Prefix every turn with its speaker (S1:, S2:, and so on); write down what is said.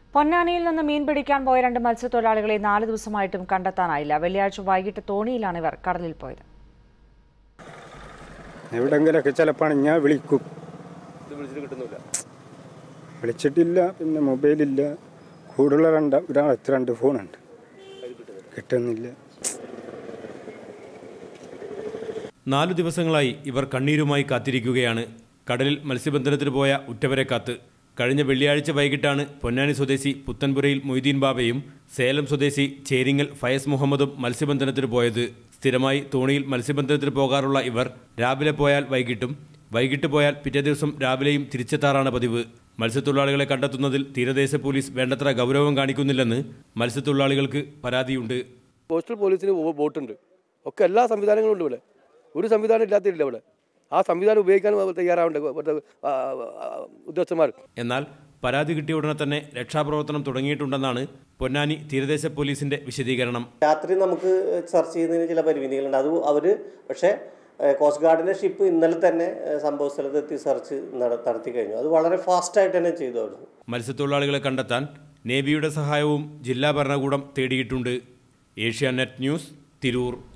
S1: പൊന്നാനിയിൽ നിന്ന് മീൻ പിടിക്കാൻ പോയ രണ്ട് മത്സ്യത്തൊഴിലാളികളെ നാല് ദിവസമായിട്ടും കണ്ടെത്താനായില്ല വെള്ളിയാഴ്ച വൈകിട്ട് തോണിയിലാണ് ഇവർ കടലിൽ പോയത്
S2: എവിടെങ്കിലൊക്കെ ചിലപ്പോൾ ഞാൻ വിളിക്കും
S3: ഇത് വിളിച്ചിട്ട് കിട്ടുന്നില്ല
S2: വിളിച്ചിട്ടില്ല പിന്നെ മൊബൈലില്ല കൂടുതലുള്ള രണ്ട് ഒരാളെത്ര രണ്ട് ഫോണുണ്ട് കിട്ടുന്നില്ല
S4: നാലു ദിവസങ്ങളായി ഇവർ കണ്ണീരുമായി കാത്തിരിക്കുകയാണ് കടലിൽ മത്സ്യബന്ധനത്തിന് പോയ ഉറ്റവരെ കാത്ത് കഴിഞ്ഞ വെള്ളിയാഴ്ച വൈകിട്ടാണ് പൊന്നാനി സ്വദേശി പുത്തൻപുരയിൽ മൊയ്തീൻ ബാബയും സേലം സ്വദേശി ചേരിങ്ങൽ ഫയസ് മുഹമ്മദും മത്സ്യബന്ധനത്തിന് പോയത് സ്ഥിരമായി തോണിയിൽ മത്സ്യബന്ധനത്തിന് പോകാറുള്ള ഇവർ രാവിലെ പോയാൽ വൈകിട്ടും വൈകിട്ട് പോയാൽ പിറ്റേ ദിവസം രാവിലെയും തിരിച്ചെത്താറാണ് പതിവ് മത്സ്യത്തൊഴിലാളികളെ കണ്ടെത്തുന്നതിൽ തീരദേശ പോലീസ് വേണ്ടത്ര ഗൗരവം കാണിക്കുന്നില്ലെന്ന് മത്സ്യത്തൊഴിലാളികൾക്ക് പരാതിയുണ്ട്
S3: കോസ്റ്റൽ പോലീസിന് ബോ- ബോട്ടുണ്ട് ഒക്കെ എല്ലാ സംവിധാനങ്ങളും ഉണ്ട് ഇവിടെ ഒരു സംവിധാനം ഇല്ലാത്തില്ല ഇവിടെ ആ സംവിധാനം ഉപയോഗിക്കാൻ തയ്യാറാവേണ്ട ഇവിടുത്തെ, ആ, ആ, ഉദ്യോഗസ്ഥന്മാർ
S4: എന്നാൽ പരാതി കിട്ടിയ ഉടനെ തന്നെ രക്ഷാപ്രവർത്തനം തുടങ്ങിയിട്ടുണ്ടെന്നാണ് പൊന്നാനി തീരദേശ പോലീസിന്റെ വിശദീകരണം
S5: രാത്രി നമുക്ക് സെർച്ച് ചെയ്യുന്നതിന് ചില പരിമിതികളുണ്ട് അത് അവർ പക്ഷേ ഏഹ്, കോസ്റ്റ് ഗാർഡിൻ്റെ ഷിപ്പ് ഇന്നലെ തന്നെ ഏഹ്, സംഭവ സ്ഥലത്തെത്തി സെർച്ച് നട- നടത്തി കഴിഞ്ഞു അത് വളരെ ഫാസ്റ്റായിട്ട് തന്നെ ചെയ്തു അവിടുന്ന്
S4: മത്സ്യത്തൊഴിലാളികളെ കണ്ടെത്താൻ നേവിയുടെ സഹായവും ജില്ലാ ഭരണകൂടം തേടിയിട്ടുണ്ട് ഏഷ്യാനെറ്റ് ന്യൂസ് തിരൂർ